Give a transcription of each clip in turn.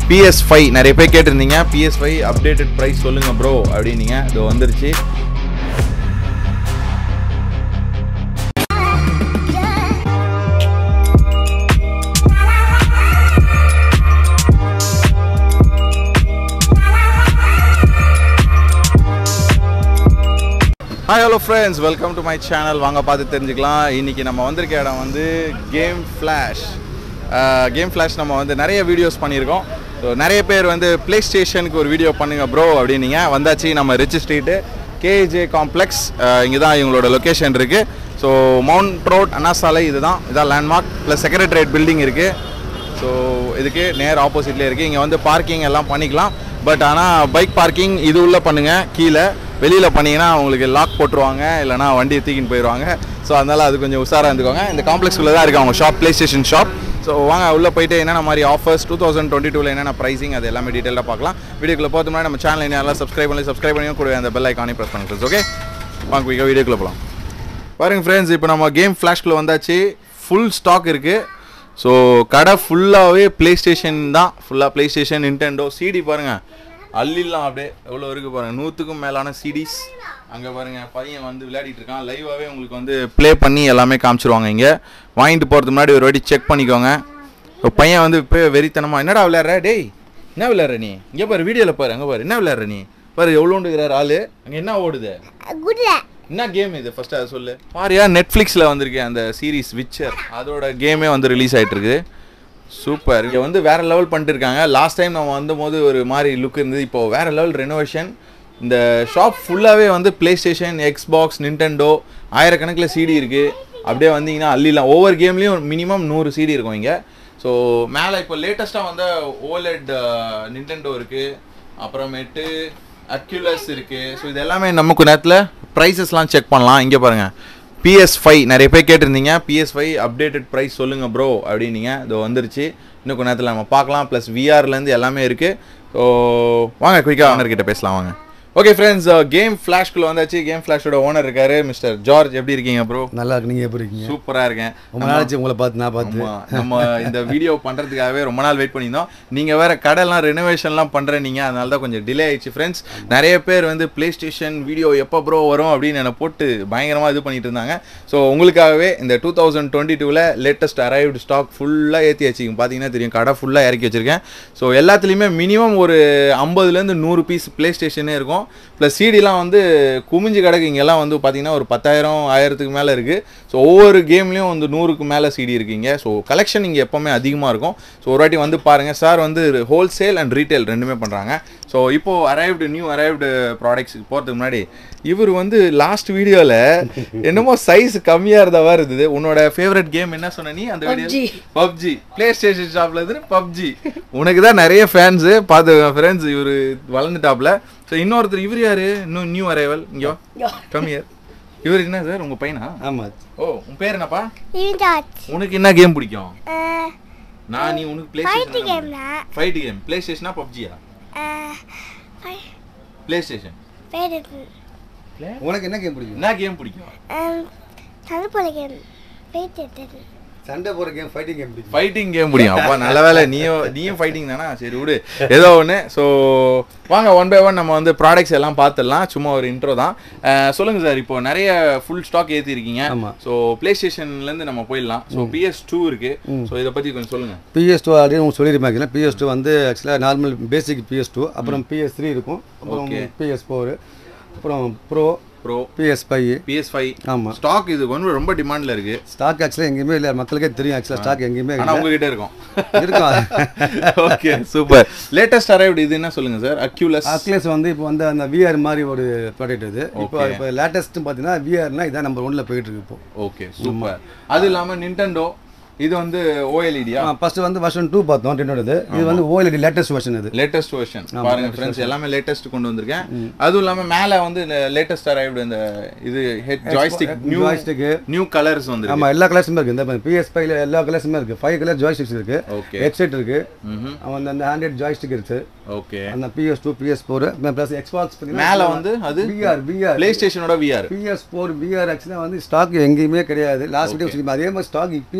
PS five நிறைய பேர் கேட்டிருந்தீங்க பிஎஸ் ஃபைவ் அப்டேட்டட் ப்ரைஸ் சொல்லுங்கள் ப்ரோ அப்படின்னீங்க இது வந்துருச்சு hi hello friends welcome to my channel வாங்க பார்த்து தெரிஞ்சுக்கலாம் இன்றைக்கி நம்ம வந்திருக்க இடம் வந்து கேம் ஃப்ளாஷ் கேம் ஃப்ளாஷ் நம்ம வந்து நிறைய வீடியோஸ் பண்ணியிருக்கோம் ஸோ நிறைய பேர் வந்து ப்ளே ஸ்டேஷனுக்கு ஒரு வீடியோ பண்ணுங்க ப்ரோ அப்படின்னீங்க வந்தாச்சு நம்ம ரிச் ஸ்ட்ரீட்டு கேஜே காம்ப்ளெக்ஸ் இங்கே தான் இவங்களோட லொக்கேஷன் இருக்குது ஸோ மவுண்ட் ரோட் அண்ணா சாலை இதுதான் இதான் லேண்ட்மார்க் ப்ளஸ் செக்ரட்டரியேட் பில்டிங் இருக்குது ஸோ இதுக்கு நேர் ஆப்போசிட்லேயே இருக்குது இங்கே வந்து பார்க்கிங் எல்லாம் பண்ணிக்கலாம் பட் ஆனால் பைக் பார்க்கிங் இது உள்ள பண்ணுங்கள் கீழே வெளியில் பண்ணீங்கன்னா உங்களுக்கு லாக் போட்டுருவாங்க இல்லைனா வண்டியை தூக்கின்னு போயிடுவாங்க ஸோ அதனால் அது கொஞ்சம் உஷாராக இருந்துக்கோங்க இந்த காம்ப்ளெக்ஸ்குள்ளே தான் இருக்குது அவங்க shop PlayStation shop so வாங்க உள்ளே போயிட்டு என்னென்ன மாதிரி ஆஃபர்ஸ் டூ தௌசண்ட் டுவெண்ட்டி டூவில் என்னென்ன ப்ரைஸிங் அது எல்லாமே டீட்டெயிலாக பார்க்கலாம் வீடியோக்குள்ளே போகிறது முன்னாடி நம்ம சேனல் யாரெல்லாம் சப்ஸ்கிரைப் பண்ணி சப்ஸ்கிரைப் பண்ணி கூட அந்த பெல் ஐக்கானே ப்ரெஸ் பண்ணுங்க ஓகே வாங்க குயிக்காக வீடியோக்குள்ளே போகலாம் பாருங்க ஃப்ரெண்ட்ஸ் இப்போ நம்ம கேம் ஃப்ளாஷ்குள்ளே வந்தாச்சு ஃபுல் ஸ்டாக் இருக்குது ஸோ கடை ஃபுல்லாகவே ப்ளே ஸ்டேஷன் தான் ஃபுல்லாக ப்ளே ஸ்டேஷன் நின்டெண்டோ சிடி பாருங்கள் அள்ளிடலாம் அப்படியே எவ்வளோ இருக்குது பாருங்கள் நூற்றுக்கும் மேலான சிடிஸ் அங்கே பாருங்கள் பையன் வந்து விளையாடிட்டு இருக்கான் லைவாகவே உங்களுக்கு வந்து ப்ளே பண்ணி எல்லாமே காமிச்சிருவாங்க இங்கே வாங்கிட்டு போகிறதுக்கு முன்னாடி ஒரு வாட்டி செக் பண்ணிக்கோங்க இப்போ பையன் வந்து இப்போ வெறித்தனமாக என்னடா விளையாடுற டேய் என்ன விளையாடுற நீ இங்கே பாரு வீடியோவில் பாரு அங்கே பாரு என்ன விளையாடுற நீ பாரு எவ்வளோண்டுக்கிறார் ஆள் அங்கே என்ன ஓடுது குட்ல என்ன கேம் இது ஃபர்ஸ்ட் அதை சொல்லு பாரியா நெட்ஃப்ளிக்ஸில் வந்திருக்கு அந்த சீரிஸ் விச்சர் அதோட கேமே வந்து ரிலீஸ் ஆயிட்டு இருக்குது சூப்பர் இங்கே வந்து வேற லெவல் பண்ணிட்டு இருக்காங்க லாஸ்ட் டைம் நம்ம வந்தபோது ஒரு மாதிரி லுக் இருந்தது இப்போ வேற லெவல் ரெனோவேஷன் இந்த ஷாப் ஃபுல்லாகவே வந்து ப்ளே ஸ்டேஷன் எக்ஸ்பாக்ஸ் நிண்டெண்டோ ஆயிரக்கணக்கில் சிடி இருக்குது அப்படியே வந்தீங்கன்னா அள்ளிலாம் ஒவ்வொரு கேம்லேயும் மினிமம் நூறு சிடி இருக்கும் இங்கே ஸோ மேலே இப்போ லேட்டஸ்ட்டாக வந்த ஓலெட் நிண்டெண்டோ இருக்குது அப்புறமேட்டு அக்யூலஸ் இருக்குது ஸோ இது எல்லாமே நமக்கு நேரத்தில் ப்ரைஸஸ்லாம் செக் பண்ணலாம் இங்கே பாருங்கள் பிஎஸ் ஃபைவ் நிறைய பேர் கேட்டிருந்தீங்க பிஎஸ் ஃபைவ் அப்டேட்டட் ப்ரைஸ் சொல்லுங்கள் ப்ரோ அப்படின்னீங்க இது வந்துருச்சு இன்னும் கொஞ்ச நேரத்தில் நம்ம பார்க்கலாம் ப்ளஸ் விஆர்லேருந்து எல்லாமே இருக்குது ஸோ வாங்க குயிக்காக ஓனர் கிட்ட பேசலாம் வாங்க ஓகே ஃப்ரெண்ட்ஸ் கேம் ஃப்ளாஷ்குள்ளே வந்தாச்சு கேம் ஃப்ளாஷோட ஓனர் இருக்காரு மிஸ்டர் ஜார்ஜ் எப்படி இருக்கீங்க ப்ரோ நல்லா இருக்கு நீங்க எப்படி இருக்கீங்க சூப்பராக இருக்கேன் ரொம்ப நாளாச்சு உங்களை பார்த்து நான் பார்த்து ஆமா, நம்ம இந்த வீடியோ பண்றதுக்காகவே ரொம்ப நாள் வெயிட் பண்ணியிருந்தோம் நீங்க வேற கடைலாம் ரெனோவேஷன்லாம் பண்ற நீங்க அதனால தான் கொஞ்சம் டிலே ஆயிடுச்சு ஃப்ரெண்ட்ஸ் நிறைய பேர் வந்து ப்ளே ஸ்டேஷன் வீடியோ எப்போ ப்ரோ வரும் அப்படின்னு என்னை போட்டு பயங்கரமா இது பண்ணிட்டு இருந்தாங்க ஸோ உங்களுக்காகவே இந்த டூ தௌசண்ட் டுவெண்ட்டி டூவில் லேட்டஸ்ட் அரைவ்டு ஸ்டாக் ஃபுல்லாக ஏற்றி வச்சுங்க பார்த்தீங்கன்னா தெரியும் கடை ஃபுல்லாக இறக்கி வச்சிருக்கேன் ஸோ எல்லாத்துலேயுமே மினிமம் ஒரு ஐம்பதுலேருந்து நூறு பீஸ் ப்ளே ஸ்டேஷனே இருக்கும் ப்ளஸ் சிடிலாம் வந்து குமிஞ்சு கிடக்கு இங்கெல்லாம் வந்து பார்த்தீங்கன்னா ஒரு பத்தாயிரம் ஆயிரத்துக்கு மேலே இருக்குது ஸோ ஒவ்வொரு கேம்லேயும் வந்து நூறுக்கு மேலே சிடி இருக்கீங்க ஸோ கலெக்ஷன் இங்கே எப்போவுமே அதிகமாக இருக்கும் ஸோ ஒரு வாட்டி வந்து பாருங்கள் சார் வந்து ஹோல்சேல் அண்ட் ரீட்டைல் ரெண்டுமே பண்ணுறாங்க ஸோ இப்போது அரைவ்டு நியூ அரைவ்டு ப்ராடக்ட்ஸுக்கு போகிறதுக்கு முன்னாடி இவர் வந்து லாஸ்ட் வீடியோவில் என்னமோ சைஸ் கம்மியாக இருந்தவா இருந்தது உன்னோட ஃபேவரட் கேம் என்ன சொன்ன நீ அந்த வீடியோ பப்ஜி ப்ளே ஸ்டேஷன் ஷாப்பில் இருந்து பப்ஜி உனக்கு தான் நிறைய ஃபேன்ஸு பார்த்து ஃப்ரெண்ட்ஸ் இவர் வளர்ந்துட்டாப்ல ஸோ இன்னொருத்தர் இவர் யாரு இன்னும் நியூ அரைவல் இங்கோ கம்மியர் இவர் என்ன சார் உங்கள் பையனா ஆமா ஓ உன் பேர் என்னப்பா இவன்டாச் உனக்கு என்ன கேம் பிடிக்கும் நான் நீ உனக்கு ப்ளே ஃபைட் ஸ்டேஷன் கேம்னா ஃபைட் கேம் ப்ளே ஸ்டேஷனா பப்ஜியா ப்ளே ஸ்டேஷன் பேர் உனக்கு என்ன கேம் பிடிக்கும் என்ன கேம் பிடிக்கும் தடுப்போல கேம் வெயிட் எடுத்தது சண்டை போற கேம் ஃபைட்டிங் கேம் பிடிக்கும் ஃபைட்டிங் கேம் முடியும் அப்பா நல்ல வேலை நீயும் நீயும் ஃபைட்டிங் தானா சரி விடு ஏதோ ஒன்று ஸோ வாங்க ஒன் பை ஒன் நம்ம வந்து ப்ராடக்ட்ஸ் எல்லாம் பார்த்துடலாம் சும்மா ஒரு இன்ட்ரோ தான் அஹ், சொல்லுங்க சார் இப்போ நிறைய ஃபுல் ஸ்டாக் ஏற்றிருக்கீங்க ஆமா. ஸோ ப்ளே ஸ்டேஷன்லேருந்து நம்ம போயிடலாம் ஸோ பிஎஸ் டூ இருக்கு ஸோ இதை பற்றி கொஞ்சம் சொல்லுங்க பிஎஸ் டூ ஆல்ரெடி உங்களுக்கு சொல்லியிருப்பாங்க பிஎஸ் டூ வந்து ஆக்சுவலாக நார்மல் பேசிக் பிஎஸ் டூ அப்புறம் பிஎஸ் த்ரீ இருக்கும் அப்புறம் Okay. பிஎஸ் ஃபோர் அப்புறம் bro bro PS five PS five ஆமா ஸ்டாக் இது வந்து ரொம்ப டிமாண்டில் இருக்கு ஸ்டாக் ஆக்சுவலாக எங்கேயுமே இல்லை மக்களுக்கே தெரியும் ஆக்சுவலாக ஸ்டாக் எங்கேயுமே ஆனால் இல்லை உங்ககிட்ட இருக்கும் இருக்கும் ஓகே சூப்பர் லேட்டஸ்ட் அரைவ்டு இது என்ன சொல்லுங்க சார் அக்யூலஸ் அக்லேஸ் வந்து இப்போ வந்து அந்த விஆர் மாதிரி ஒரு ப்ராடக்ட் இது இப்போ Okay. இப்போ லேட்டஸ்ட் பார்த்தீங்கன்னா விஆர்னா இதான் நம்பர் ஒன்ல போயிட்டு இருக்கு இப்போ ஓகே சூப்பர் அது இல்லாமல் நிண்டெண்டோ இது வந்து ஓஎல்இடியா ஃபர்ஸ்ட் வந்து வருஷன் டூ பார்த்தோம் டென்னோடது இது வந்து ஓஎல்இடி லேட்டஸ்ட் வெர்ஷன் இது லேட்டஸ்ட் வெர்ஷன் பாருங்க ஃப்ரெண்ட்ஸ் எல்லாமே லேட்டஸ்ட் கொண்டு வந்திருக்கேன் அதுவும் இல்லாம மேல வந்து லேட்டஸ்ட் அரைவ்டு இந்த இது head joystick new joystick new colours வந்து ஆமா எல்லா கலர்ஸுமே இருக்கு இந்த பிஎஸ் ஃபைவ்ல எல்லா கலர்ஸுமே இருக்கு ஃபைவ் கலர் ஜாய்ஸ்டிக்ஸ் இருக்கு ஓகே ஹெட்செட் இருக்கு ம்ஹும் அவன் அந்த ஹேண்டட் ஜாய்ஸ்டிக் இருக்கு ஓகே அந்த PS two PS four plus Xbox மேல வந்து அது பிஆர் பிஆர் பிளே ஸ்டேஷனோட விஆர் பிஎஸ் ஃபோர் பிஆர் ஆக்சுவலாக வந்து ஸ்டாக் எங்கேயுமே கிடையாது லாஸ்ட் வீடியோ அதே மாதிரி ஸ்டாக் இப்பயும் எங்கேயுமே கிடையாது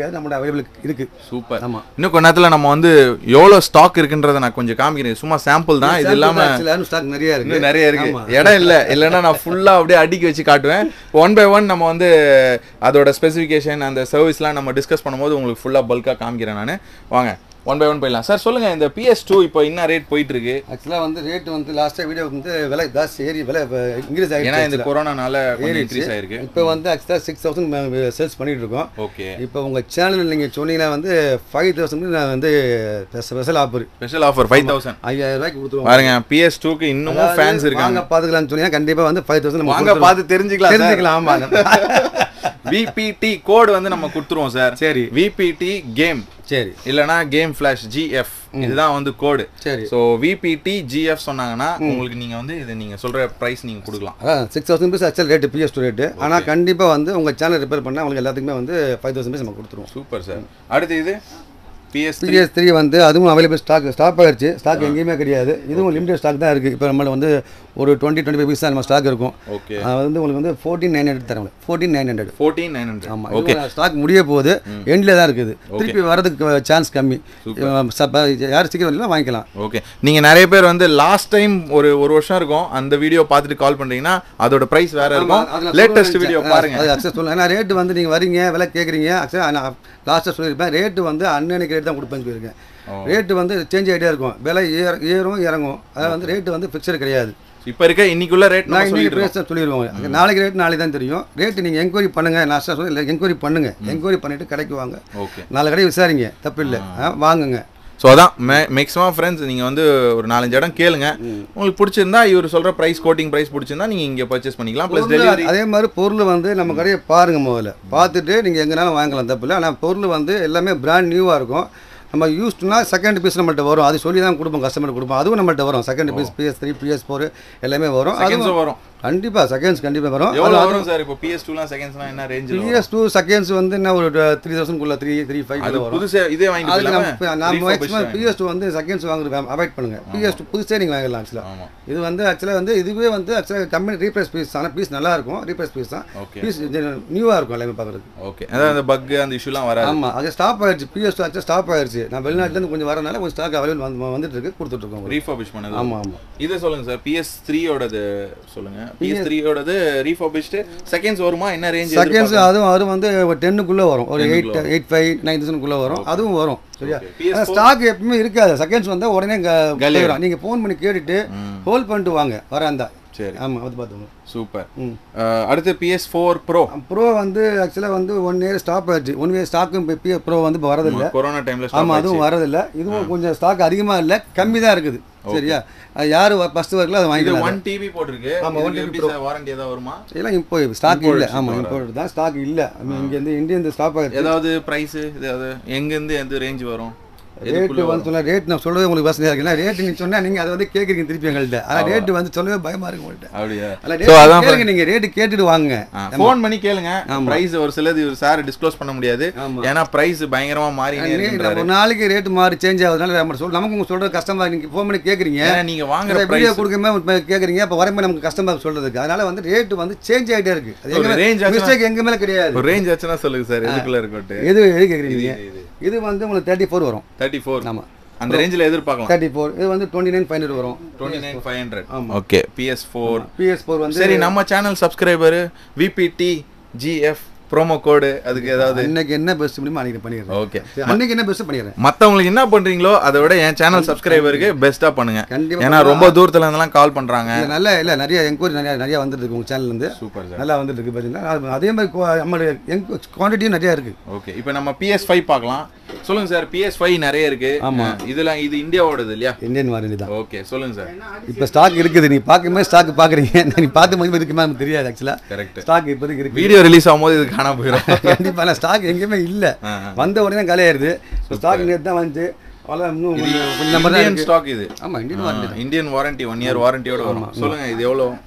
கிடையாது நம்மளோட அவைலபிள் இருக்கு சூப்பர் ஆமா. இன்னும் கொஞ்ச நேரத்துல நம்ம வந்து எவ்வளவு ஸ்டாக் இருக்குன்றத நான் கொஞ்சம் காமிக்கிறேன் சும்மா சாம்பிள் தான் இது இல்லாம ஸ்டாக் நிறைய இருக்கு இன்னும் நிறைய இருக்கு ஆமா. இடம் இல்ல இல்லைன்னா நான் ஃபுல்லா அப்படியே அடுக்கி வச்சு காட்டுவேன் ஒன் பை ஒன் நம்ம வந்து அதோட ஸ்பெசிஃபிகேஷன் அந்த சர்வீஸ்லாம் நம்ம டிஸ்கஸ் பண்ணும்போது உங்களுக்கு ஃபுல்லா பல்கா காமிக்கிறேன் நான் வாங்க ஒன் பை ஒன் போயிடலாம் சார் சொல்லுங்க இந்த பிஎஸ் டூ இப்போ என்ன ரேட் போயிட்டு இருக்கு ஆக்சுவலாக வந்து ரேட் வந்து லாஸ்ட்டாக வீடியோ வந்து விலை ஜாஸ்தி ஏறி விலை இன்க்ரீஸ் ஏன்னா இந்த ஆகிடுச்சு கொரோனானால கொஞ்சம் ஏறிடுச்சு இன்க்ரீஸ் ஆயிருக்கு இப்போ வந்து ஆக்சுவலாக சிக்ஸ் தௌசண்ட் சேல்ஸ் பண்ணிட்டு இருக்கோம் ஓகே இப்போ உங்கள் சேனல் நீங்கள் சொன்னீங்கன்னா வந்து ஃபைவ் தௌசண்ட் நான் வந்து special offer special offer five thousand ஐயாயிரம் ரூபாய்க்கு கொடுத்துருவோம் பாருங்க பிஎஸ் டூக்கு இன்னமும் ஃபேன்ஸ் இருக்காங்க வாங்க பார்த்துக்கலாம்னு சொன்னீங்கன்னா கண்டிப்பாக வந்து ஃபைவ் தௌசண்ட் வாங்க பார்த்து தெரிஞ்சுக்கலாம் sir. தெரிஞ்சுக்கலாம் ஆமாம் விபிடி கோடு வந்து நம்ம கொடுத்துருவோம் சார் சரி. விபிடி கேம் சரி இல்லனா கேம் ஃபிளாஷ் ஜிஎஃப் இதுதான் வந்து கோடு சரி. ஸோ விபிடி ஜிஎஃப் சொன்னாங்கன்னா உங்களுக்கு நீங்க வந்து இது நீங்க சொல்ற பிரைஸ் நீங்க கொடுக்கலாம் அதான் six thousand rupees actual rate PS two rate ஆனால் கண்டிப்பாக வந்து உங்கள் சேனல் ரிப்பேர் பண்ணால் உங்களுக்கு எல்லாத்துக்குமே வந்து ஃபைவ் தௌசண்ட் ருபீஸ் நம்ம கொடுத்துருவோம் சூப்பர் சார் அடுத்து இது பிஎஸ் பிஎஸ் த்ரீ வந்து அதுவும் அவைலபிள் ஸ்டாக் ஸ்டாப் ஆயிடுச்சு ஸ்டாக் எங்கேயுமே கிடையாது இதுவும் லிமிடெட் ஸ்டாக் தான் இருக்குது இப்போ நம்மள வந்து ஒரு டுவெண்ட்டி டுவெண்ட்டி ஃபைவ் பீஸ் தான் நம்ம ஸ்டாக் இருக்கும் ஓகே அது வந்து உங்களுக்கு வந்து ஃபோர்டீன் நைன் ஹண்ட்ரட் தரோம் fourteen nine hundred fourteen nine hundred ஆமாம் ஓகே ஸ்டாக் முடிய போகுது எண்டில் தான் இருக்குது திருப்பி வரதுக்கு சான்ஸ் கம்மி சப்ப- யார் சீக்கிரம் வரலாம் வாங்கிக்கலாம் ஓகே நீங்க நிறைய பேர் வந்து லாஸ்ட் டைம் ஒரு ஒரு வருஷம் இருக்கும் அந்த வீடியோ பார்த்துட்டு கால் பண்றீங்கன்னா அதோட பிரைஸ் வேற இருக்கும் அதுல லேட்டஸ்ட் சொல்ல வீடியோ நினைச்சேன். பாருங்க அது அக்சஸ் சொல்லலாம் ஏன்னா ரேட்டு வந்து நீங்கள் வரீங்க விலை கேட்குறீங்க அக்சஸ் நான் லாஸ்ட்டாக சொல்லியிருப்பேன் ரேட்டு வந்து அன்னன்னைக்கு ரேட் தான் கொடுப்பேன்னு சொல்லியிருக்கேன் ரேட்டு வந்து சேஞ்ச் ஆகிட்டே இருக்கும் விலை ஏற ஏறும் இறங்கும் அதாவது வந்து ரேட்டு வந்து ஃபிக்ஸடு கிடையாது இப்போ இருக்க இன்னைக்குள்ள ரேட் நான் நம்ம இன்னைக்கு சொல்லிட்டு இருக்கோம். பேச சொல்லிடுவோம் நாளைக்கு ரேட் நாளைக்கு தான் தெரியும் ரேட்டு நீங்கள் என்கொயரி பண்ணுங்கள் நான் சொல்லி இல்லை என்கொயரி பண்ணுங்கள் என்கொயரி பண்ணிவிட்டு கடைக்கு வாங்க ஓகே நாலு கடை விசாரிங்க தப்பு இல்லை வாங்குங்க ஸோ அதான் மேக்ஸிமம் ஃப்ரெண்ட்ஸ் நீங்கள் வந்து ஒரு நாலஞ்சு இடம் கேளுங்க உங்களுக்கு பிடிச்சிருந்தா இவர் சொல்கிற ப்ரைஸ் கோட்டிங் ப்ரைஸ் பிடிச்சிருந்தா நீங்கள் இங்கே பர்ச்சேஸ் பண்ணிக்கலாம் ப்ளஸ் பொருள் டெலிவரி அதே மாதிரி பொருள் வந்து நம்ம கடையை பாருங்க முதல்ல பார்த்துட்டு நீங்கள் எங்கனாலும் வாங்கலாம் தப்பு இல்லை ஆனால் பொருள் வந்து எல்லாமே பிராண்ட் நியூவாக இருக்கும் நம்ம யூஸ்டுனா செகண்ட் பீஸ் நம்மள்ட்ட வரும் அது சொல்லி தான் கொடுப்போம் கஸ்டமர் கொடுப்போம் அதுவும் நம்மள்ட்ட வரும் second piece PS three PS four எல்லாமே வரும் செகண்ட்ஸும் அதுவும் வரும் கண்டிப்பாக செகண்ட்ஸ் கண்டிப்பாக வரும் எவ்வளோ வரும் சார் இப்போ பிஎஸ் டூலாம் செகண்ட்ஸ்லாம் என்ன ரேஞ்சில் பிஎஸ் டூ செகண்ட்ஸ் வந்து என்ன ஒரு த்ரீ தௌசண்ட்குள்ள த்ரீ த்ரீ ஃபைவ் அது வரும் புதுசே இதே வாங்கிட்டு அதுக்கு போயிடலாமா? நம்ம நான் Refurbished மேக்ஸிமம் வாங்கி. பிஎஸ் டூ வந்து செகண்ட்ஸ் வாங்குறது அவாய்ட் பண்ணுங்க பிஎஸ் டூ புதுசே நீங்கள் வாங்கலாம் ஆக்சுவலாக ஆமா. இது வந்து ஆக்சுவலாக வந்து இதுவே வந்து ஆக்சுவலாக கம்பெனி ரீப்ரைஸ் பீஸ் ஆனால் பீஸ் நல்லா இருக்கும் ரீப்ரைஸ் பீஸ் தான் Okay. பீஸ் நியூவாக இருக்கும் எல்லாமே பார்க்குறது ஓகே அதான் அந்த பக் அந்த இஷ்யூலாம் வராது ஆமாம் அது ஸ்டாப் ஆயிடுச்சு பிஎஸ் டூ ஆக்சுவலாக ஸ்டாப் ஆயிடுச்சு நான் வெளிநாட்டிலேருந்து கொஞ்சம் வரனால கொஞ்சம் ஸ்டாக் அவைலபிள் வந்து வந்துட்டு இருக்கு கொடுத்துட்ருக்கோம் ரீஃபர்பிஷ் பண்ணது ஆமாம் ஆமாம் இதை சொல்லுங்க சார் பிஎஸ் த்ரீயோடது சொல்லுங்க பிஎஸ் த்ரீயோடது ரீஃபர்பிஷ்டு செகண்ட்ஸ் வருமா என்ன ரேஞ்ச் செகண்ட்ஸ் அதுவும் அது வந்து டென்னுக்குள்ளே வரும் ஒரு எயிட் எயிட் ஃபைவ் நைன் தௌசண்ட்குள்ளே வரும் அதுவும் வரும் சரியா Okay. PS4 ஸ்டாக் எப்பவுமே இருக்காது செகண்ட்ஸ் வந்தால் உடனே காலி போயிடும் நீங்கள் ஃபோன் பண்ணி கேட்டுட்டு ஹோல்ட் பண்ணிட்டு வாங்க வராந்தா சரி ஆமாம் அது பார்த்துக்கோங்க சூப்பர் ம் அடுத்து பிஎஸ் ஃபோர் ப்ரோ ப்ரோ வந்து ஆக்சுவலாக வந்து ஒன் இயர் ஸ்டாப் ஆயிடுச்சு ஒன் இயர் ஸ்டாக்கும் இப்போ ப்ரோ வந்து இப்போ வரதில்லை கொரோனா டைம்ல ஆமாம் அதுவும் வரதில்லை இதுவும் கொஞ்சம் ஸ்டாக் அதிகமாக இல்லை கம்மி தான் இருக்குது சரியா அது யார் ஃபஸ்ட்டு வரல அதை இது வாங்கிக்கலாம் ஒன் டிவி போட்டிருக்கு ஆமா, one இதுக்கு எப்படி சார் வாரண்டி ஏதாவது வருமா இதெல்லாம் இப்போ ஸ்டாக் இல்லை Imported ஆமாம் ship இம்போர்ட் தான் ஸ்டாக் இல்லை இங்கேருந்து இந்தியன் ஸ்டாப் ஆயிடுச்சு ஏதாவது பிரைஸ் ஏதாவது எங்கேருந்து எந்த ரேஞ்ச் வரும் ரேட்டு வந்து சொல்ல ரேட் நான் சொல்றது உங்களுக்கு வசதியாக இருக்கு ஏன்னா ரேட்டு நீங்கள் சொன்னால் நீங்கள் அதை வந்து கேட்குறீங்க திருப்பி எங்கள்கிட்ட ஆனால் ரேட்டு வந்து சொல்லவே பயமாக இருக்கு உங்கள்கிட்ட அப்படியா அதில் So, ரேட் அதான் கேளுங்க நீங்கள் ரேட்டு கேட்டுட்டு வாங்க ஃபோன் பண்ணி கேளுங்க பிரைஸ் ஒரு சிலது சார் டிஸ்க்ளோஸ் பண்ண முடியாது ஆமா. ஏன்னா பிரைஸ் பயங்கரமா மாறினே நீ- இருக்குன்றாரு ஒரு நாளைக்கு ரேட்டு மாறி சேஞ்ச் ஆகுதுனால நம்ம சொல் நமக்கு உங்க சொல்ற கஸ்டமர் நீங்கள் ஃபோன் பண்ணி கேட்குறீங்க ஏன்னா நீங்க வாங்குற வீடியோ பிரைஸ் கொடுக்கமே கேட்குறீங்க அப்போ வரமே நமக்கு கஸ்டமர் சொல்றதுக்கு அதனால வந்து ரேட்டு வந்து சேஞ்ச் ஆகிட்டே இருக்கு அது ஒரு range எங்க ஆச்சுன்னா- மிஸ்டேக் எங்க மேலே கிடையாது ஒரு ரேஞ்ச் ஆச்சுன்னா சொல்லுங்க சார் எதுக்குள்ள இருக்கட்டு எது எது கேட்குறீங்க இது, இது. இது வந்து உங்களுக்கு தேர்ட்டி ஃபோர் வரும் தேர்ட்டி ஃபோர் ஆமாம் அந்த ரேஞ்சில் எதிர்பார்க்கலாம் தேர்ட்டி ஃபோர் இது வந்து டுவெண்ட்டி நைன் ஃபைவ் வரும் டுவெண்ட்டி நைன் ஃபைவ் ஹண்ட்ரட் ஆமா. Okay PS four PS four வந்து சரி நம்ம channel subscriber VBT GF promo code அதுக்கு ஏதாவது அன்னைக்கு என்ன பெஸ்ட் முடியுமோ அன்னைக்கு பண்ணிடுறேன் ஓகே சரி, அன்னைக்கு என்ன பெஸ்ட் பண்ணிடுறேன் மத்தவங்களுக்கு என்ன பண்றீங்களோ அதை விட என் சேனல் சப்ஸ்கிரைபருக்கு பெஸ்ட்டா பண்ணுங்க கண்டிப்பா ஏன்னா ரொம்ப தூரத்துல இருந்தெல்லாம் கால் பண்றாங்க இல்ல நல்ல இல்ல நிறைய என்கொயரி நிறைய நிறைய வந்துட்டு இருக்கு உங்க சேனல்ல இருந்து சூப்பர் சார் நல்லா வந்துட்டு இருக்கு பார்த்தீங்கன்னா அது- அதே மாதிரி குவா- நம்மளுடைய குவான்டிட்டியும் நிறைய இருக்கு ஓகே இப்போ நம்ம பிஎஸ் ஃபைவ் பார்க்கலாம் சொல்லுங்க சார் பிஎஸ் ஃபைவ் நிறைய இருக்கு ஆமா. அஹ் இதெல்லாம் இது இந்தியாவோடது இல்லையா இந்தியன் வாரண்டி தான் ஓகே சொல்லுங்க சார் இப்போ ஸ்டாக் இருக்குது நீ பார்க்கும்போது ஸ்டாக் பார்க்குறீங்க நீ பார்த்து மதிப்பு இருக்குமா நமக்கு தெரியாது ஆக்சுவலாக கரெக்ட் ஸ்டாக் இப்போதைக்கு இருக்கு வீடியோ ரிலீஸ் ஆகும்போது இது காணாம போயிடும் கண்டிப்பாக ஆனால் ஸ்டாக் எங்கேயுமே இல்லை ஆ, ஆ. வந்த உடனே காலியாயிருது ஸ்டாக் நேற்று தான் வந்துச்சு அவ்வளோ இன்னும் கொஞ்சம் கொஞ்சம் நம்பர் தான் இந்தியன் இருக்கு ஸ்டாக் இது ஆமாம் இந்தியன் வாரண்டி தான் இந்தியன் வாரண்டி ஒன் இயர் வாரண்டியோட வரும் சொல்லுங்க இது எவ்வளோ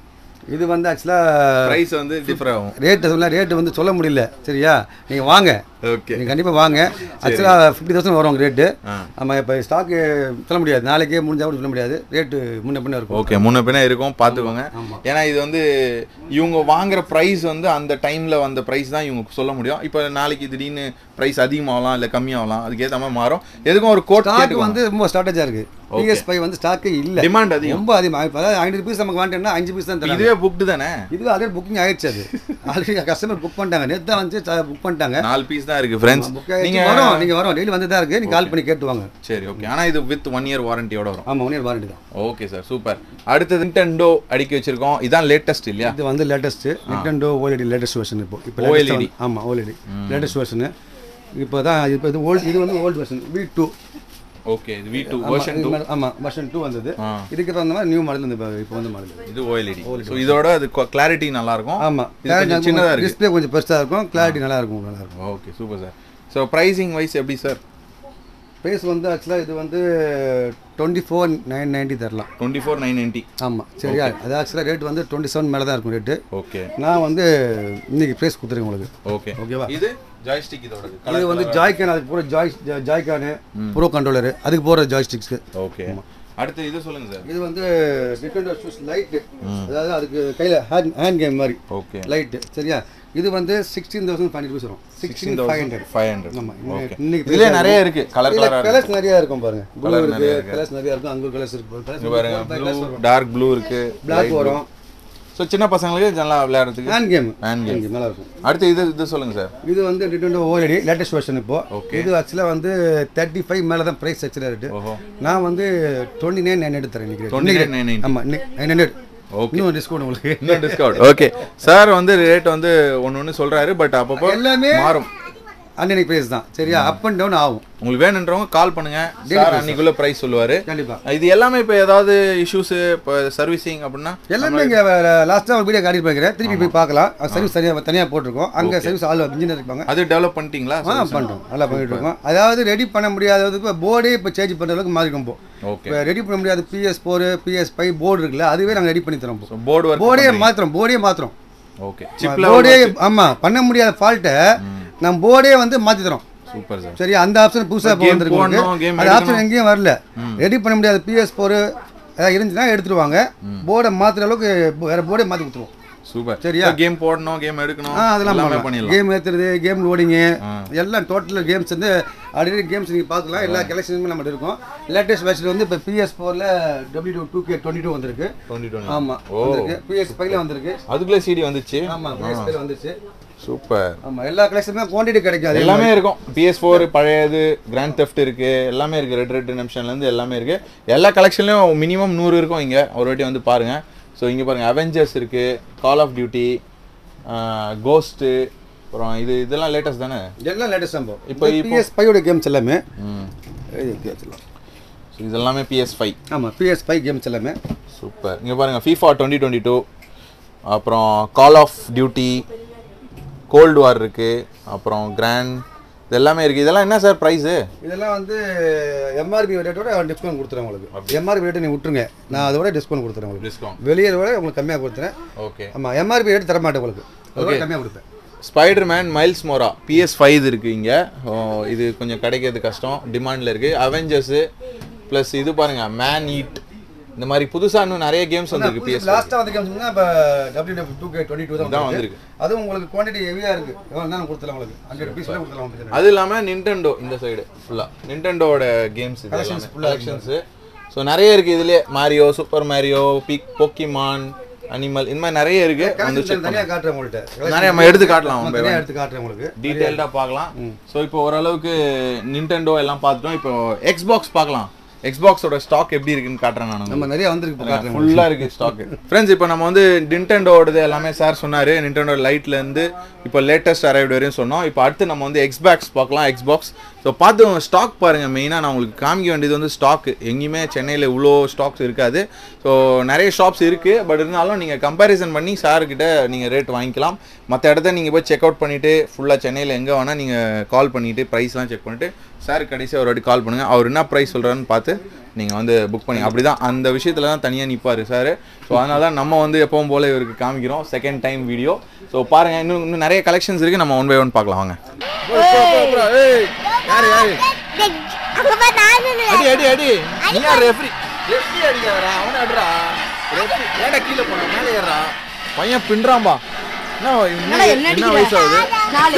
இது வந்து ஆக்சுவலாக ப்ரைஸ் வந்து டிஃபர் ஆகும் ரேட்டு சொல்ல ரேட்டு வந்து சொல்ல முடியல சரியா நீங்கள் வாங்க ஓகே நீங்கள் கண்டிப்பாக வாங்க ஆக்சுவலாக ஃபிஃப்டி தௌசண்ட் வரும் உங்கள் ரேட்டு ஆ. நம்ம இப்போ ஸ்டாக்கு சொல்ல முடியாது நாளைக்கே முடிஞ்சா கூட சொல்ல முடியாது ரேட்டு முன்ன பின்ன இருக்கும் ஓகே முன்ன பின்ன இருக்கும் பார்த்துக்கோங்க ஆமா. ஏன்னா இது வந்து இவங்க வாங்குற ப்ரைஸ் வந்து அந்த டைமில் வந்த ப்ரைஸ் தான் இவங்க சொல்ல முடியும் இப்போ நாளைக்கு திடீர்னு ப்ரைஸ் அதிகமாகலாம் இல்லை கம்மியாகலாம் அதுக்கேற்ற மாதிரி மாறும் எதுக்கும் ஒரு கோட் ஸ்டாக் வந்து ரொம்ப ஷார்ட்டேஜாக இருக்குது பிஎஸ் ஃபைவ் வந்து ஸ்டாக்கே இல்லை டிமாண்ட் அதிகம் ரொம்ப அதிகமாக இப்போ அதாவது ஐநூறு பீஸ் நமக்கு வாங்கிட்டோம்னா அஞ்சு பீஸ் தான் தராங்க இதுவே புக்டு தானே இது ஆல்ரெடி புக்கிங் ஆயிடுச்சு அது ஆல்ரெடி கஸ்டமர் புக் பண்ணிட்டாங்க நேற்று தான் வந்து புக் பண்ணிட்டாங்க நாலு பீஸ் தான் இருக்கு ஃப்ரெண்ட்ஸ் புக் ஆயிடுச்சு நீங்க வரும் நீங்கள் வரும் டெய்லி வந்து தான் இருக்குது நீங்கள் கால் பண்ணி கேட்டு வாங்க சரி ஓகே ஆனா இது வித் ஒன் இயர் வாரண்டியோட வரும் ஆமாம் ஒன் இயர் வாரண்டி தான் ஓகே சார் சூப்பர் அடுத்தது நிண்டெண்டோ அடுக்கி வச்சிருக்கோம் இதான் லேட்டஸ்ட் இல்லையா இது வந்து latest Nintendo OLED latest version இப்போ இப்போ OLED. லேட்டஸ்ட் ஆமாம் ஓஎல்இடி லேட்டஸ்ட் வெர்ஷனு இப்போ தான் இப்போ இது ஓல்டு இது வந்து old version V two okay இது வி டூ வெர்ஷன் டூ ஆமாம் வெர்ஷன் டூ வந்தது ஆ. இதுக்கு தகுந்த மாதிரி நியூ மாடல் இந்த இப்போ இப்போ வந்து மாடல் இது ஓஎல்இடி ஸோ இதோட அது கிளாரிட்டி நல்லா இருக்கும் ஆமாம் இது கொஞ்சம் சின்னதா இருக்கு டிஸ்பிளே கொஞ்சம் பெருசாக இருக்கும் கிளாரிட்டி நல்லா இருக்கும் நல்லா இருக்கும் okay super sir so pricing wise எப்படி சார் ப்ரைஸ் வந்து ஆக்சுவலாக இது வந்து டுவெண்ட்டி ஃபோர் நைன் நைன்ட்டி தரலாம் டுவெண்ட்டி ஃபோர் நைன் நைன்ட்டி ஆமாம் சரியா அது ஆக்சுவலாக ரேட் வந்து டுவெண்ட்டி செவன் மேலே தான் இருக்கும் ரேட்டு ஓகே நான் வந்து இன்னைக்கு ப்ரைஸ் கொடுத்துருக்கேன் உங்களுக்கு ஓகே ஓகேவா இது ஜாய்ஸ்டிக் இதோட இது வந்து ஜாய்கான் அதுக்கு போகிற ஜாய் ஜாய்கானு ப்ரோ கண்ட்ரோலரு அதுக்கு போகிற ஜாய்ஸ்டிக்ஸு ஓகே அடுத்து இது சொல்லுங்க சார் இது வந்து நிட்டண்டோ ஷூஸ் லைட்டு அதாவது அதுக்கு கையில் ஹேண்ட் ஹேண்ட் கேம் மாதிரி ஓகே லைட்டு சரியா இது வந்து சிக்ஸ்டீன் தௌசண்ட் ஃபைவ் ருபீஸ் வரும் sixteen five hundred five hundred ஆமாம் ஓகே இன்னைக்கு இதுலயே நிறைய இருக்கு கலர் கலரா இருக்கு கலர்ஸ் நிறைய இருக்கும் பாருங்க ப்ளூ Colour இருக்கு நிறைய இருக்கு. கலர்ஸ் நிறைய இருக்கும் அங்கே கலர்ஸ் இருக்கு இங்க கலர்ஸ் பாருங்க ப்ளூ டார்க் ப்ளூ இருக்கு பிளாக் வரும் ஸோ சின்ன பசங்களுக்கு நல்லா விளையாடுறதுக்கு ஹேண்ட் கேம் ஹேண்ட் கேம் நல்லா இருக்கும் அடுத்து இது இது சொல்லுங்க சார் இது வந்து நிட்டண்டோ ஓஎல்இடி லேட்டஸ்ட் வெர்ஷன் இப்போ Okay. இது ஆக்சுவலாக வந்து தேர்ட்டி ஃபைவ் மேலே தான் ப்ரைஸ் ஆக்சுவலாக ரேட்டு ஓஹோ நான் வந்து டுவெண்ட்டி நைன் நைன் எடுத்து தரேன் இன்னைக்கு டுவெண்ட்டி நைன் நைன் நைன் ஆமாம் நைன் ஹண்ட்ரட் Okay. இன்னும் டிஸ்கவுண்ட் உங்களுக்கு இன்னும் டிஸ்கவுண்ட் ஓகே சார் வந்து ரேட் வந்து ஒன்று ஒன்று சொல்றாரு பட் அப்பப்போ எல்லாமே மாறும் அன்னைக்கு ப்ரைஸ் தான் சரியா அப் அண்ட் டவுன் ஆகும் உங்களுக்கு வேணுன்றவங்க கால் பண்ணுங்க சார் அன்னைக்குள்ள பிரைஸ் சொல்லுவாரு கண்டிப்பாக இது எல்லாமே இப்போ ஏதாவது இஷ்யூஸ் இப்போ சர்வீசிங் அப்படின்னா எல்லாமே இங்கே லாஸ்ட்டாக ஒரு வீடியோ காட்டிட்டு போய்க்கிறேன் திருப்பி போய் பார்க்கலாம் சர்வீஸ் தனியாக தனியாக போட்டிருக்கோம் அங்கே சர்வீஸ் ஆள் இன்ஜினியர் இருப்பாங்க அது டெவலப் பண்ணிட்டீங்களா ஆ பண்ணுறோம் நல்லா பண்ணிட்டு இருக்கோம் அதாவது ரெடி பண்ண முடியாதது இப்போ போர்டே இப்போ சேஞ்ச் பண்ணுற அளவுக்கு மாறி இப்போ ஓகே இப்போ ரெடி பண்ண முடியாத PS four PS five board இருக்குல்ல அதுவே நாங்கள் ரெடி பண்ணி தரோம் இப்போ ஸோ போர்டு ஒர்க் போர்டே மாற்றுறோம் போர்டே மாற்றுறோம் ஓகே சிப்ல போர்டே ஆமாம் பண்ண முடியாத ஃபால்ட்டை நம்ம போர்டே வந்து மாற்றி தரோம் சூப்பர் சார் சரி அந்த ஆப்ஷன் புதுசாக இப்போ game வந்திருக்கு போடணும், உங்களுக்கு. game அந்த ஆப்ஷன் எங்கேயும் வரல ரெடி பண்ண முடியாத பிஎஸ் ஃபோர் ஏதாவது இருந்துச்சுன்னா எடுத்துருவாங்க போர்டை மாற்றுற அளவுக்கு வேற போர்டே மாற்றி கொடுத்துருவோம் சூப்பர் சரியா? கேம் போடணும் கேம் எடுக்கணும் ஆ அதெல்லாம் எல்லாமே பண்ணலாம் பண்ணிடலாம் கேம் ஏற்றுறது கேம் லோடிங்கு எல்லாம் டோட்டல் கேம்ஸ் வந்து ஆல்ரெடி கேம்ஸ் நீங்கள் பார்க்கலாம் எல்லா கலெக்ஷனுமே நம்மகிட்ட இருக்கும் லேட்டஸ்ட் வெர்ஷன் வந்து இப்போ பிஎஸ் ஃபோரில் W two K twenty two வந்திருக்கு டுவெண்ட்டி டுவெண்ட்டி ஆமாம் வந்திருக்கு பிஎஸ் ஃபைவ்ல வந்திருக்கு அதுக்குள்ளே சிடி வந்துச்சு ஆமாம் பிஎஸ் ஃபைவ்ல வந்துச்சு சூப்பர் ஆமாம் எல்லா கலெக்ஷனுமே குவான்டிட்டி கிடைக்கும் அதே எல்லாமே இருக்கும் பிஎஸ் ஃபோர் பழையது கிராண்ட் தெஃப்ட் இருக்கு எல்லாமே இருக்கு ரெட் ரெட் இருந்து எல்லாமே இருக்கு எல்லா கலெக்ஷன்லயும் மினிமம் நூறு இருக்கும் இங்க ஒரு வாட்டி வந்து பாருங்க ஸோ இங்க பாருங்க அவெஞ்சர்ஸ் இருக்கு கால் ஆஃப் டியூட்டி கோஸ்ட்டு அப்புறம் இது இதெல்லாம் லேட்டஸ்ட் தானே எல்லாம் லேட்டஸ்ட் சம்பவம் இப்போ- இப்போ பிஎஸ் ஃபைவோட கேம்ஸ் எல்லாமே ம் எழுதி வச்சிடலாம் ஸோ இதெல்லாமே பிஎஸ் ஃபைவ் ஆமாம் பிஎஸ் ஃபைவ் கேம்ஸ் எல்லாமே சூப்பர் இங்கே பாருங்க ஃபீஃபா டுவெண்ட்டி டுவெண்ட்டி டூ அப்புறம் call of duty cold war இருக்கு அப்புறம் கிராண்ட் இது எல்லாமே இருக்கு இதெல்லாம் என்ன சார் ப்ரைஸு இதெல்லாம் வந்து எம்ஆர்பி ரேட்டோட டிஸ்கவுண்ட் கொடுத்துறேன் உங்களுக்கு எம்ஆர்பி ரேட்டை நீ விட்டுருங்க நான் அதோட டிஸ்கவுண்ட் கொடுத்துறேன் உங்களுக்கு டிஸ்கவுண்ட் வெளியே விட உங்களுக்கு கம்மியாக கொடுத்துறேன் ஓகே ஆமாம் எம்ஆர்பி ரேட் தர மாட்டேன் உங்களுக்கு அதோட கம்மியாக கொடுப்பேன் ஸ்பைடர் மேன் மைல்ஸ் மோரா பிஎஸ் ஃபைவ் இருக்கு இங்க ஓ, இது கொஞ்சம் கிடைக்கிறது கஷ்டம் டிமாண்ட்ல இருக்கு அவெஞ்சர்ஸ் ப்ளஸ் இது பாருங்க மேன் ஈட் இந்த மாதிரி புதுசா இன்னும் நிறைய கேம்ஸ் வந்திருக்கு பிஎஸ் லாஸ்ட்டாக வந்து கேம்ஸ் இப்போ W W two K twenty two தான் தான் வந்திருக்கு. வந்திருக்கு அதுவும் உங்களுக்கு குவான்டிட்டி ஹெவியாக இருக்குது எவ்வளோ நான் கொடுத்துலாம் உங்களுக்கு ஹண்ட்ரட் பீஸ் கொடுத்துலாம் உங்களுக்கு அது இல்லாம நிண்டெண்டோ இந்த சைடு ஃபுல்லா நிண்டெண்டோட கேம்ஸ் இது எல்லாமே கலெக்ஷன்ஸ் ஸோ நிறைய இருக்கு இதுலயே மாரியோ சூப்பர் மாரியோ பிக் பொக்கிமான் அனிமல் இந்த மாதிரி நிறைய இருக்கு வந்து செக் தனியாக காட்டுறேன் உங்கள்கிட்ட நிறைய நம்ம எடுத்து காட்டலாம் ஆமா, நம்ம தனியாக எடுத்து காட்டுறேன் உங்களுக்கு டீட்டெயில்டாக பார்க்கலாம் ஸோ இப்போ ஓரளவுக்கு நிண்டெண்டோ எல்லாம் பார்த்துட்டோம் இப்போ எக்ஸ்பாக்ஸ் பார்க்கலாம் எக்ஸ்பாக்ஸோட ஸ்டாக் எப்படி இருக்குன்னு காட்டுறேன் நான் நம்ம நிறைய வந்திருக்கு இப்போ காட்டுறேன் ஃபுல்லாக இருக்கு ஸ்டாக் ஃப்ரெண்ட்ஸ் இப்போ நம்ம வந்து நிண்டெண்டோடது எல்லாமே சார் சொன்னார் நிண்டெண்டோ லைட்ல இருந்து இப்போ லேட்டஸ்ட் அரைவ்டு வரையும் சொன்னோம் இப்போ அடுத்து நம்ம வந்து எக்ஸ்பாக்ஸ் பார்க்கலாம் எக்ஸ்பாக்ஸ் ஸோ பார்த்து ஸ்டாக் பாருங்கள் மெயினாக நான் உங்களுக்கு காமிக்க வேண்டியது வந்து ஸ்டாக் எங்கேயுமே சென்னையில் இவ்வளோ ஸ்டாக்ஸ் இருக்காது ஸோ நிறைய ஷாப்ஸ் இருக்குது பட் இருந்தாலும் நீங்கள் கம்பேரிசன் பண்ணி சார்கிட்ட நீங்கள் ரேட் வாங்கிக்கலாம் மற்ற இடத்த நீங்கள் போய் செக் அவுட் பண்ணிவிட்டு ஃபுல்லாக சென்னையில் எங்கே வேணால் நீங்கள் கால் பண்ணிவிட்டு ப்ரைஸ்லாம் செக் பண்ணிவிட்டு சார் கடைசியாக ஒரு வாட்டி கால் பண்ணுங்கள் அவர் என்ன ப்ரைஸ் சொல்கிறாருன்னு பார்த்து நீங்கள் வந்து புக் பண்ணி அப்படி தான் அந்த விஷயத்தில் தான் தனியாக நிற்பார் சார் ஸோ அதனால தான் நம்ம வந்து எப்பவும் போல் இவருக்கு காமிக்கிறோம் செகண்ட் டைம் வீடியோ ஸோ பாருங்கள் இன்னும் இன்னும் நிறைய கலெக்ஷன்ஸ் இருக்குது நம்ம ஒன் பை ஒன் பார்க்கலாம் வாங்க யாரு யாரு அங்க பா நானு அடி அடி அடி நீ யார் ரெஃப்ரி ரெஃப்ரி அடிக்காதடா அவன அடிடா ரெஃப்ரி ஏடா கீழே போனா மேலே ஏறா பையன் பின்றாம்பா என்ன என்ன என்ன வயசு ஆகுது நாலு